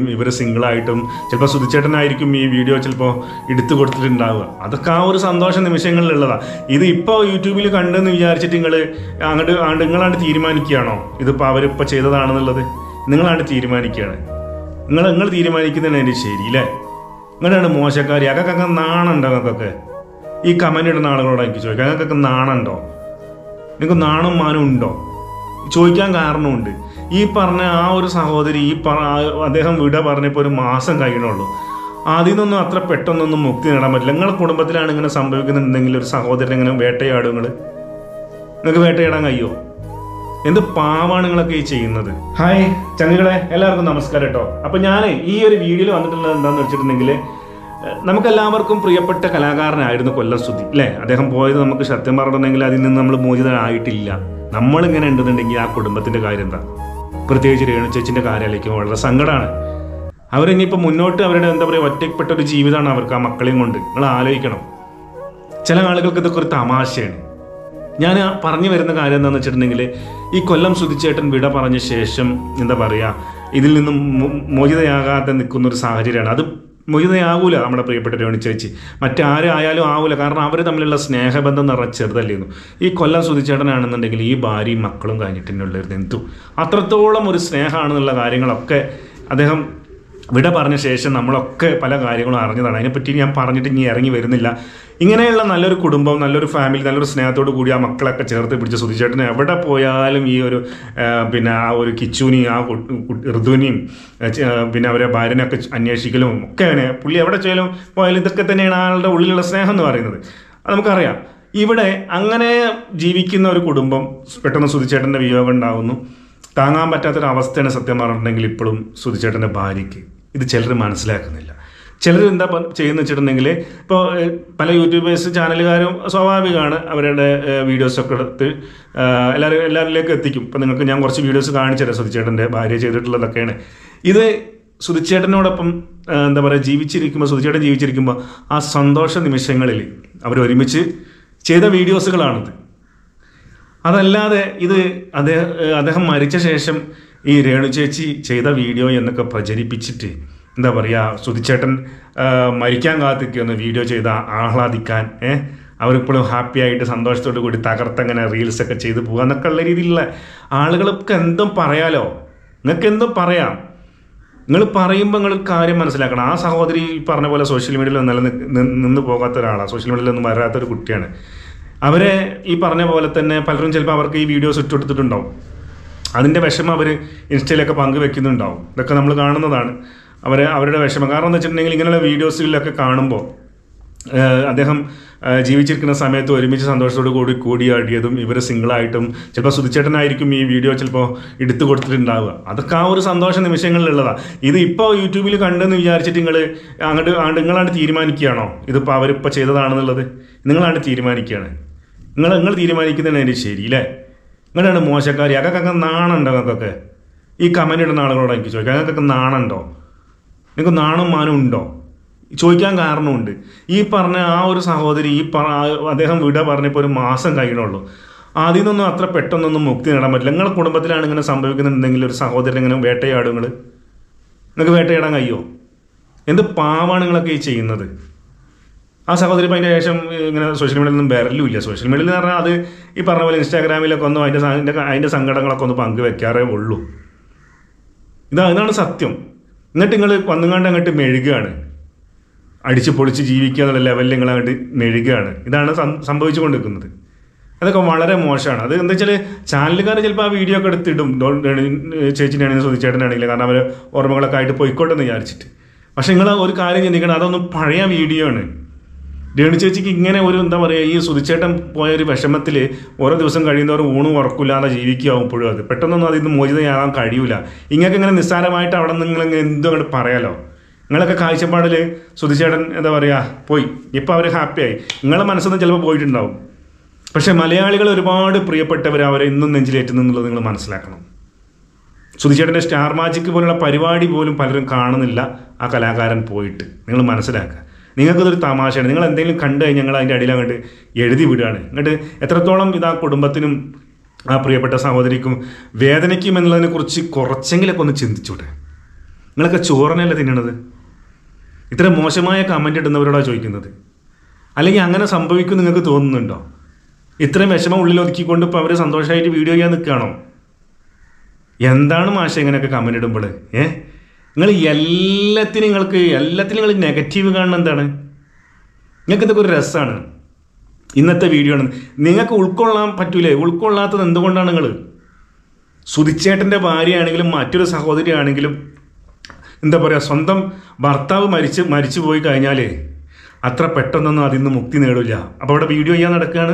ആയിട്ടും ഇവർ സിംഗിളായിട്ടും ചിലപ്പോൾ സുധിച്ചേട്ടനായിരിക്കും ഈ വീഡിയോ ചിലപ്പോൾ എടുത്തു കൊടുത്തിട്ടുണ്ടാവുക അതൊക്കെ ആ ഒരു സന്തോഷ നിമിഷങ്ങളിലുള്ളതാണ് ഇത് ഇപ്പോൾ യൂട്യൂബിൽ കണ്ടെന്ന് വിചാരിച്ചിട്ട് നിങ്ങൾ അങ്ങോട്ട് അങ്ങോട്ട് നിങ്ങളാണ്ട് തീരുമാനിക്കുകയാണോ ഇതിപ്പോൾ അവരിപ്പോൾ ചെയ്തതാണെന്നുള്ളത് നിങ്ങളാണ്ട് തീരുമാനിക്കുകയാണ് നിങ്ങൾ നിങ്ങൾ തീരുമാനിക്കുന്നതാണ് എൻ്റെ ശരി അല്ലേ നിങ്ങളാണ് മോശക്കാരി അതൊക്കെ നാണുണ്ടോ നിങ്ങൾക്കൊക്കെ ഈ കമൻ്റ് ഇടുന്ന ആളുകളോട് എനിക്ക് ചോദിക്കാം ഞങ്ങൾക്കൊക്കെ നാണുണ്ടോ നിങ്ങൾക്ക് നാണും മാനം ഉണ്ടോ ചോദിക്കാൻ കാരണമുണ്ട് ഈ പറഞ്ഞ ആ ഒരു സഹോദരി ഈ പറ ആ- അദ്ദേഹം വിട പറഞ്ഞപ്പോൾ ഒരു മാസം കഴിയണുള്ളൂ അതിൽ നിന്നൊന്നും അത്ര പെട്ടെന്നൊന്നും മുക്തി നേടാൻ പറ്റില്ല നിങ്ങളുടെ കുടുംബത്തിലാണ് ഇങ്ങനെ സംഭവിക്കുന്നുണ്ടെങ്കിൽ ഒരു സഹോദരൻ ഇങ്ങനെ വേട്ടയാടും നിങ്ങൾ നിങ്ങൾക്ക് വേട്ടയാടാൻ കഴിയുമോ എന്ത് പാവാണ് നിങ്ങളൊക്കെ ഈ ചെയ്യുന്നത് ഹായ് ചങ്ങുകളെ എല്ലാവർക്കും നമസ്കാരം കേട്ടോ അപ്പൊ ഞാൻ ഈ ഒരു വീഡിയോയിൽ വന്നിട്ടുള്ളത് എന്താന്ന് വെച്ചിട്ടുണ്ടെങ്കിൽ നമുക്കെല്ലാവർക്കും പ്രിയപ്പെട്ട കലാകാരനായിരുന്നു കൊല്ലം സ്തുതി അല്ലേ അദ്ദേഹം പോയത് നമുക്ക് സത്യം പറഞ്ഞിട്ടുണ്ടെങ്കിൽ അതിൽ നിന്ന് നമ്മൾ മോചിതനായിട്ടില്ല നമ്മളിങ്ങനെ ഉണ്ടെന്നുണ്ടെങ്കിൽ ആ കുടുംബത്തിന്റെ കാര്യം എന്താ പ്രത്യേകിച്ച് രേണു ചേച്ചിന്റെ കാര്യമായിരിക്കും വളരെ സങ്കടമാണ് അവരിനിയിപ്പോൾ മുന്നോട്ട് അവരുടെ എന്താ പറയുക ഒറ്റപ്പെട്ട ഒരു ജീവിതമാണ് അവർക്ക് ആ മക്കളെയും കൊണ്ട് നിങ്ങൾ ആലോചിക്കണം ചില ആളുകൾക്ക് ഇതൊക്കെ ഒരു തമാശയാണ് ഞാൻ ആ പറഞ്ഞു വരുന്ന കാര്യം എന്താണെന്ന് വെച്ചിട്ടുണ്ടെങ്കിൽ ഈ കൊല്ലം സുധിച്ചേട്ടൻ വിട പറഞ്ഞ ശേഷം എന്താ പറയുക ഇതിൽ നിന്നും മോ- മോചിതയാകാതെ നിൽക്കുന്ന ഒരു സാഹചര്യമാണ് അത് മോചിതയാകൂല നമ്മുടെ പ്രിയപ്പെട്ട രമണി ചേച്ചി മറ്റാരായാലും ആവൂല കാരണം അവർ തമ്മിലുള്ള സ്നേഹബന്ധം നിറഞ്ഞ ചെറുതല്ലേന്നു ഈ കൊല്ലം സുധിച്ചേട്ടനാണെന്നുണ്ടെങ്കിൽ ഈ ഭാര്യയും മക്കളും കഴിഞ്ഞിട്ടുള്ളൊരു എന്തു അത്രത്തോളം ഒരു സ്നേഹമാണെന്നുള്ള കാര്യങ്ങളൊക്കെ അദ്ദേഹം വിട പറഞ്ഞ ശേഷം നമ്മളൊക്കെ പല കാര്യങ്ങളും അറിഞ്ഞതാണ് അതിനെപ്പറ്റി ഞാൻ പറഞ്ഞിട്ട് ഇനി ഇറങ്ങി വരുന്നില്ല ഇങ്ങനെയുള്ള നല്ലൊരു കുടുംബം നല്ലൊരു ഫാമിലി നല്ലൊരു സ്നേഹത്തോടു കൂടി ആ മക്കളൊക്കെ ചേർത്ത് പിടിച്ച് സുധിച്ചേട്ടന് എവിടെ പോയാലും ഈ ഒരു ആ, പിന്നെ ആ ഒരു കിച്ചുവിനെയും ആ കു- കു- ഋതുവിനെയും ആ, ചെ- ആ, പിന്നെ അവരെ ഭാര്യനെയൊക്കെ അന്വേഷിക്കലും ഒക്കെ അങ്ങനെ പുള്ളി എവിടെ ചെയ്യലും പോയാലും ഇതൊക്കെ തന്നെയാണ് ആളുടെ ഉള്ളിലുള്ള സ്നേഹം എന്ന് പറയുന്നത് അത് നമുക്കറിയാം ഇവിടെ അങ്ങനെ ജീവിക്കുന്ന ഒരു കുടുംബം പെട്ടെന്ന് സുധിച്ചേട്ടൻ്റെ വിയോഗം ഉണ്ടാകുന്നു താങ്ങാൻ പറ്റാത്തൊരു അവസ്ഥയാണ് സത്യം പറഞ്ഞിട്ടുണ്ടെങ്കിൽ ഇപ്പോഴും സുധിച്ചേട്ടൻ്റെ ഭാര്യയ്ക്ക് ഇത് ചിലർ മനസ്സിലാക്കുന്നില്ല ചിലർ എന്താ പ- ചെയ്യുന്ന വെച്ചിട്ടുണ്ടെങ്കിൽ ഇപ്പോൾ പല യൂട്യൂബേഴ്സ് ചാനലുകാരും സ്വാഭാവികമാണ് അവരുടെ വീഡിയോസൊക്കെ എടുത്ത് ആ, എല്ലാവരും എല്ലാവരിലേക്ക് എത്തിക്കും ഇപ്പം നിങ്ങൾക്ക് ഞാൻ കുറച്ച് വീഡിയോസ് കാണിച്ചു തരാം സുധിച്ചേട്ടൻ്റെ ഭാര്യ ചെയ്തിട്ടുള്ളതൊക്കെയാണ് ഇത് സുധിച്ചേട്ടനോടൊപ്പം ആ, എന്താ പറയുക ജീവിച്ചിരിക്കുമ്പോൾ സുധിച്ചേട്ടൻ ജീവിച്ചിരിക്കുമ്പോൾ ആ സന്തോഷ നിമിഷങ്ങളിൽ അവർ ഒരുമിച്ച് ചെയ്ത വീഡിയോസുകളാണിത് അതല്ലാതെ ഇത് അദ്ദേഹം അദ്ദേഹം മരിച്ച ശേഷം ഈ രേണു ചേച്ചി ചെയ്ത വീഡിയോ എന്നൊക്കെ പ്രചരിപ്പിച്ചിട്ട് എന്താ പറയുക സുധിച്ചേട്ടൻ ആ, മരിക്കാൻ കാത്തിരിക്കുന്ന വീഡിയോ ചെയ്ത ആഹ്ലാദിക്കാൻ ഏഹ് അവരിപ്പോഴും ഹാപ്പി ആയിട്ട് സന്തോഷത്തോടു കൂടി തകർത്തങ്ങനെ റീൽസൊക്കെ ചെയ്ത് പോകുക എന്നൊക്കെ ഉള്ള രീതിയിലുള്ള ആളുകൾക്ക് എന്തും പറയാലോ നിങ്ങൾക്ക് എന്തും പറയാം നിങ്ങൾ പറയുമ്പോൾ നിങ്ങൾ കാര്യം മനസ്സിലാക്കണം ആ സഹോദരി ഈ പറഞ്ഞ പോലെ സോഷ്യൽ മീഡിയയിൽ നില നിന്ന് പോകാത്ത ഒരാളാണ് സോഷ്യൽ മീഡിയയിലൊന്നും വരാത്തൊരു കുട്ടിയാണ് അവരെ ഈ പറഞ്ഞ പോലെ തന്നെ പലരും ചിലപ്പോൾ അവർക്ക് ഈ വീഡിയോസ് ഇട്ടുകൊടുത്തിട്ടുണ്ടാവും അതിൻ്റെ വിഷമം അവർ ഇൻസ്റ്റയിലൊക്കെ പങ്കുവെക്കുന്നുണ്ടാവും ഇതൊക്കെ നമ്മൾ കാണുന്നതാണ് അവരെ അവരുടെ വിഷമം കാരണം എന്ന് വെച്ചിട്ടുണ്ടെങ്കിൽ ഇങ്ങനെയുള്ള വീഡിയോസുകളിലൊക്കെ കാണുമ്പോൾ ഏഹ് അദ്ദേഹം ഏഹ് ജീവിച്ചിരിക്കുന്ന സമയത്ത് ഒരുമിച്ച് സന്തോഷത്തോടു കൂടി കൂടിയാടിയതും ഇവർ സിംഗിളായിട്ടും ചിലപ്പോൾ സുധിച്ചേട്ടനായിരിക്കും ഈ വീഡിയോ ചിലപ്പോൾ എടുത്തു കൊടുത്തിട്ടുണ്ടാവുക അതൊക്കെ ആ ഒരു സന്തോഷ നിമിഷങ്ങളിലുള്ളതാണ് ഇത് ഇപ്പോൾ യൂട്യൂബിൽ കണ്ടെന്ന് വിചാരിച്ചിട്ട് നിങ്ങൾ അങ്ങോട്ട് അങ്ങോട്ട് നിങ്ങളാണ്ട് തീരുമാനിക്കുകയാണോ ഇതിപ്പോൾ അവരിപ്പോൾ ചെയ്തതാണെന്നുള്ളത് നിങ്ങളാണ്ട് തീരുമാനിക്കുകയാണ് നിങ്ങൾ നിങ്ങൾ തീരുമാനിക്കുന്നതാണ് എൻ്റെ ശരി അല്ലേ നിങ്ങളാണ് മോശക്കാരി അതൊക്കെ നാണുണ്ടോ നിങ്ങൾക്കൊക്കെ ഈ കമൻ്റ് ഇടുന്ന ആളുകളോട് എനിക്ക് ചോദിക്കാം ഞങ്ങൾക്കൊക്കെ നാണുണ്ടോ നിങ്ങൾക്ക് നാണും മാനം ഉണ്ടോ ചോദിക്കാൻ കാരണമുണ്ട് ഈ പറഞ്ഞ ആ ഒരു സഹോദരി ഈ പറ ആ- അദ്ദേഹം വിട പറഞ്ഞപ്പോൾ ഒരു മാസം കഴിയണുള്ളൂ അതിൽ നിന്നൊന്നും അത്ര പെട്ടെന്നൊന്നും മുക്തി നേടാൻ പറ്റില്ല നിങ്ങളുടെ കുടുംബത്തിലാണ് ഇങ്ങനെ സംഭവിക്കുന്നുണ്ടെങ്കിൽ ഒരു സഹോദരൻ ഇങ്ങനെ വേട്ടയാടും നിങ്ങൾ നിങ്ങൾക്ക് വേട്ടയാടാൻ കഴിയുമോ എന്ത് പാവാണ് നിങ്ങളൊക്കെ ഈ ചെയ്യുന്നത് ആ സഹോദരി ഇപ്പം അതിൻ്റെ ശേഷം ഇങ്ങനെ സോഷ്യൽ മീഡിയയിൽ ഒന്നും വരലും ഇല്ല സോഷ്യൽ മീഡിയയിൽ എന്ന് പറഞ്ഞാൽ അത് ഈ പറഞ്ഞ പോലെ ഇൻസ്റ്റാഗ്രാമിലൊക്കെ ഒന്നും അതിൻ്റെ സ- അതിൻ്റെ അതിൻ്റെ സങ്കടങ്ങളൊക്കെ ഒന്ന് പങ്കുവെക്കാറേ ഉള്ളൂ ഇതാ ഇതാണ് സത്യം എന്നിട്ട് നിങ്ങൾ വന്നുകൊണ്ട് അങ്ങോട്ട് മെഴുകുകയാണ് അടിച്ച് പൊളിച്ച് ജീവിക്കുക എന്നുള്ള ലെവലിൽ നിങ്ങൾ അങ്ങോട്ട് മെഴുകുകയാണ് ഇതാണ് സം- സംഭവിച്ചുകൊണ്ടിരിക്കുന്നത് അതൊക്കെ വളരെ മോശമാണ് അത് എന്താ വെച്ചാൽ ചാനലുകാർ ചിലപ്പോൾ ആ വീഡിയോ ഒക്കെ എടുത്തിടും ചേച്ചിനാണെങ്കിലും സുധിച്ചേട്ടനാണെങ്കിലും കാരണം അവർ ഓർമ്മകളൊക്കെ ആയിട്ട് പോയിക്കോട്ടെ എന്ന് വിചാരിച്ചിട്ട് പക്ഷെ നിങ്ങൾ ഒരു കാര്യം ചിന്തിക്കണം അതൊന്നും പഴയ വീഡിയോ ആണ് രേണു ചേച്ചിക്ക് ഇങ്ങനെ ഒരു എന്താ പറയുക ഈ സുധിച്ചേട്ടൻ പോയ ഒരു വിഷമത്തിൽ ഓരോ ദിവസം കഴിയുന്നവർ ഊണും ഉറക്കില്ലാതെ ജീവിക്കുകയാവും ഇപ്പോഴും അത് പെട്ടെന്നൊന്നും അതിൽ നിന്ന് മോചിതയാകാൻ കഴിയൂല ഇങ്ങനെയൊക്കെ ഇങ്ങനെ നിസ്സാരമായിട്ട് അവിടെ നിന്ന് നിങ്ങൾ എന്തും അങ്ങോട്ട് പറയാലോ നിങ്ങളൊക്കെ കാഴ്ചപ്പാടിൽ സുധിച്ചേട്ടൻ എന്താ പറയുക പോയി ഇപ്പം അവർ ഹാപ്പിയായി നിങ്ങളെ മനസ്സൊന്നും ചിലപ്പോൾ പോയിട്ടുണ്ടാവും പക്ഷേ മലയാളികൾ ഒരുപാട് പ്രിയപ്പെട്ടവർ അവരെ ഇന്നും നെഞ്ചിലേറ്റുന്നു എന്നുള്ളത് നിങ്ങൾ മനസ്സിലാക്കണം സുധിച്ചേട്ടൻ്റെ സ്റ്റാർ മാജിക് പോലുള്ള പരിപാടി പോലും പലരും കാണുന്നില്ല ആ കലാകാരൻ പോയിട്ട് നിങ്ങൾ മനസ്സിലാക്കുക നിങ്ങൾക്കതൊരു തമാശയാണ് നിങ്ങൾ എന്തെങ്കിലും കണ്ടു കഴിഞ്ഞാൽ ഞങ്ങൾ അതിൻ്റെ അടിയിൽ അങ്ങോട്ട് എഴുതി വിടുകയാണ് എന്നിട്ട് എത്രത്തോളം ഇത് ആ കുടുംബത്തിനും ആ പ്രിയപ്പെട്ട സഹോദരിക്കും വേദനയ്ക്കും എന്നുള്ളതിനെ കുറിച്ച് കുറച്ചെങ്കിലൊക്കെ ഒന്ന് ചിന്തിച്ചൂടെ നിങ്ങളൊക്കെ ചോറിനല്ലേ തിന്നണത് ഇത്ര മോശമായ കമൻ്റ് ഇടുന്നവരോടാണ് ചോദിക്കുന്നത് അല്ലെങ്കിൽ അങ്ങനെ സംഭവിക്കും നിങ്ങൾക്ക് തോന്നുന്നുണ്ടോ ഇത്രയും വിഷമം ഉള്ളിൽ ഒതുക്കിക്കൊണ്ട് ഇപ്പോൾ അവർ സന്തോഷമായിട്ട് വീഡിയോ ചെയ്യാൻ നിൽക്കുകയാണോ എന്താണ് മാഷ ഇങ്ങനെയൊക്കെ കമൻ്റ് ഇടുമ്പോൾ ഏ നിങ്ങൾ എല്ലാത്തിനും നിങ്ങൾക്ക് എല്ലാത്തിനും നിങ്ങൾ നെഗറ്റീവ് കാണുന്ന എന്താണ് നിങ്ങൾക്ക് ഇതൊക്കെ ഒരു രസമാണ് ഇന്നത്തെ വീഡിയോ ആണ് നിങ്ങൾക്ക് ഉൾക്കൊള്ളാൻ പറ്റൂലേ ഉൾക്കൊള്ളാത്തത് എന്തുകൊണ്ടാണ് നിങ്ങൾ സുതിച്ചേട്ടൻ്റെ ഭാര്യയാണെങ്കിലും മറ്റൊരു സഹോദരിയാണെങ്കിലും എന്താ പറയുക സ്വന്തം ഭർത്താവ് മരിച്ച് മരിച്ചു പോയി കഴിഞ്ഞാൽ അത്ര പെട്ടെന്നൊന്നും അതിൽ നിന്ന് മുക്തി നേടില്ല അപ്പോൾ അവിടെ വീഡിയോ ചെയ്യാൻ നടക്കുകയാണ്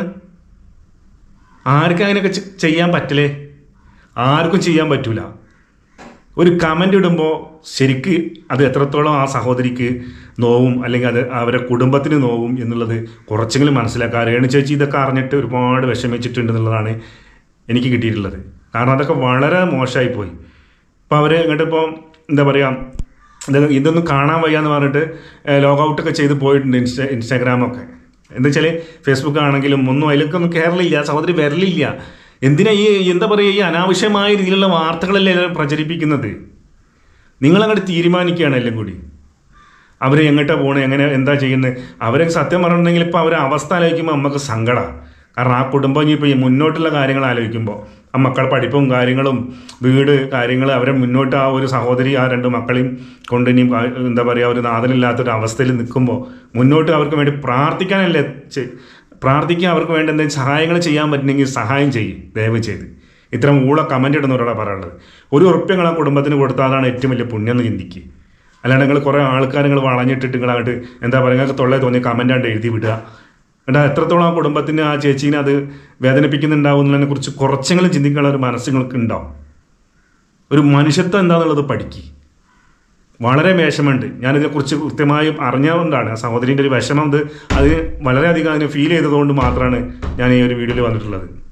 ആർക്കും അങ്ങനെയൊക്കെ ചെ- ചെയ്യാൻ പറ്റില്ലേ ആർക്കും ചെയ്യാൻ പറ്റൂല ഒരു കമൻ്റ് ഇടുമ്പോൾ ശരിക്ക് അത് എത്രത്തോളം ആ സഹോദരിക്ക് നോവും അല്ലെങ്കിൽ അത് അവരുടെ കുടുംബത്തിന് നോവും എന്നുള്ളത് കുറച്ചെങ്കിലും മനസ്സിലാക്കുക രേണു ചേച്ചി ഇതൊക്കെ അറിഞ്ഞിട്ട് ഒരുപാട് വിഷമിച്ചിട്ടുണ്ട് എന്നുള്ളതാണ് എനിക്ക് കിട്ടിയിട്ടുള്ളത് കാരണം അതൊക്കെ വളരെ മോശമായി പോയി ഇപ്പോൾ അവർ ഇങ്ങോട്ട് ഇപ്പോൾ എന്താ പറയുക ഇത് ഇതൊന്നും കാണാൻ വയ്യ എന്ന് പറഞ്ഞിട്ട് ലോഗ് ഔട്ടൊക്കെ ചെയ്ത് പോയിട്ടുണ്ട് ഇൻസ്റ്റാ ഇൻസ്റ്റാഗ്രാമൊക്കെ എന്താ വെച്ചാൽ ഫേസ്ബുക്ക് ആണെങ്കിലും ഒന്നും അതിലൊക്കെ ഒന്നും കയറലില്ല സഹോദരി വരലില്ല എന്തിനാ ഈ എന്താ പറയുക ഈ അനാവശ്യമായ രീതിയിലുള്ള വാർത്തകളല്ലേ എല്ലാവരും പ്രചരിപ്പിക്കുന്നത് നിങ്ങളങ്ങോട്ട് തീരുമാനിക്കുകയാണ് എല്ലാം കൂടി അവർ എങ്ങോട്ടാ പോണേ എങ്ങനെ എന്താ ചെയ്യുന്നത് അവരെ സത്യം പറഞ്ഞിട്ടുണ്ടെങ്കിൽ ഇപ്പോൾ അവരെ അവസ്ഥ ആലോചിക്കുമ്പോൾ നമുക്ക് സങ്കടമാണ് കാരണം ആ കുടുംബം ഇനിയിപ്പോൾ ഈ മുന്നോട്ടുള്ള കാര്യങ്ങൾ ആലോചിക്കുമ്പോൾ ആ മക്കളുടെ പഠിപ്പും കാര്യങ്ങളും വീട് കാര്യങ്ങൾ അവരെ മുന്നോട്ട് ആ ഒരു സഹോദരി ആ രണ്ട് മക്കളെയും കൊണ്ട് ഇനിയും ആ, എന്താ പറയുക ഒരു നാഥനില്ലാത്തൊരു അവസ്ഥയിൽ നിൽക്കുമ്പോൾ മുന്നോട്ട് അവർക്ക് വേണ്ടി പ്രാർത്ഥിക്കാനല്ലേ ചെ- പ്രാർത്ഥിക്കാൻ അവർക്ക് വേണ്ട എന്തെങ്കിലും സഹായങ്ങൾ ചെയ്യാൻ പറ്റുന്നെങ്കിൽ സഹായം ചെയ്യും ദയവ് ചെയ്ത് ഇത്തരം ഊള കമൻ്റ് ഇടുന്നവരോടാണ് പറയാനുള്ളത് ഒരു ഉറപ്പ്യങ്ങൾ ആ കുടുംബത്തിന് കൊടുത്താൽ അതാണ് ഏറ്റവും വലിയ പുണ്യം എന്ന് ചിന്തിക്കുക അല്ലാണ്ട് നിങ്ങൾ കുറേ ആൾക്കാർ നിങ്ങൾ വളഞ്ഞിട്ടിട്ട് നിങ്ങൾ അങ്ങോട്ട് എന്താ പറയുക നിങ്ങൾക്ക് തൊള്ളേ തോന്നിയ കമൻ്റ് ആണ്ട് എഴുതി വിടുക എന്നിട്ട് എത്രത്തോളം ആ കുടുംബത്തിന് ആ ചേച്ചീനെ അത് വേദനിപ്പിക്കുന്നുണ്ടാവും എന്നുള്ളതിനെ കുറിച്ച് കുറച്ചെങ്കിലും ചിന്തിക്കാനുള്ള ഒരു മനസ്സ് നിങ്ങൾക്ക് ഉണ്ടാവും ഒരു മനുഷ്യത്വം എന്താണെന്നുള്ളത് പഠിക്കുക വളരെ വിഷമമുണ്ട് ഞാനിതിനെക്കുറിച്ച് കൃത്യമായും അറിഞ്ഞതുകൊണ്ടാണ് ആ സഹോദരിൻ്റെ ഒരു വിഷമം ഇത് അത് വളരെയധികം അതിന് ഫീൽ ചെയ്തതുകൊണ്ട് മാത്രമാണ് ഞാൻ ഈ ഒരു വീഡിയോയിൽ വന്നിട്ടുള്ളത്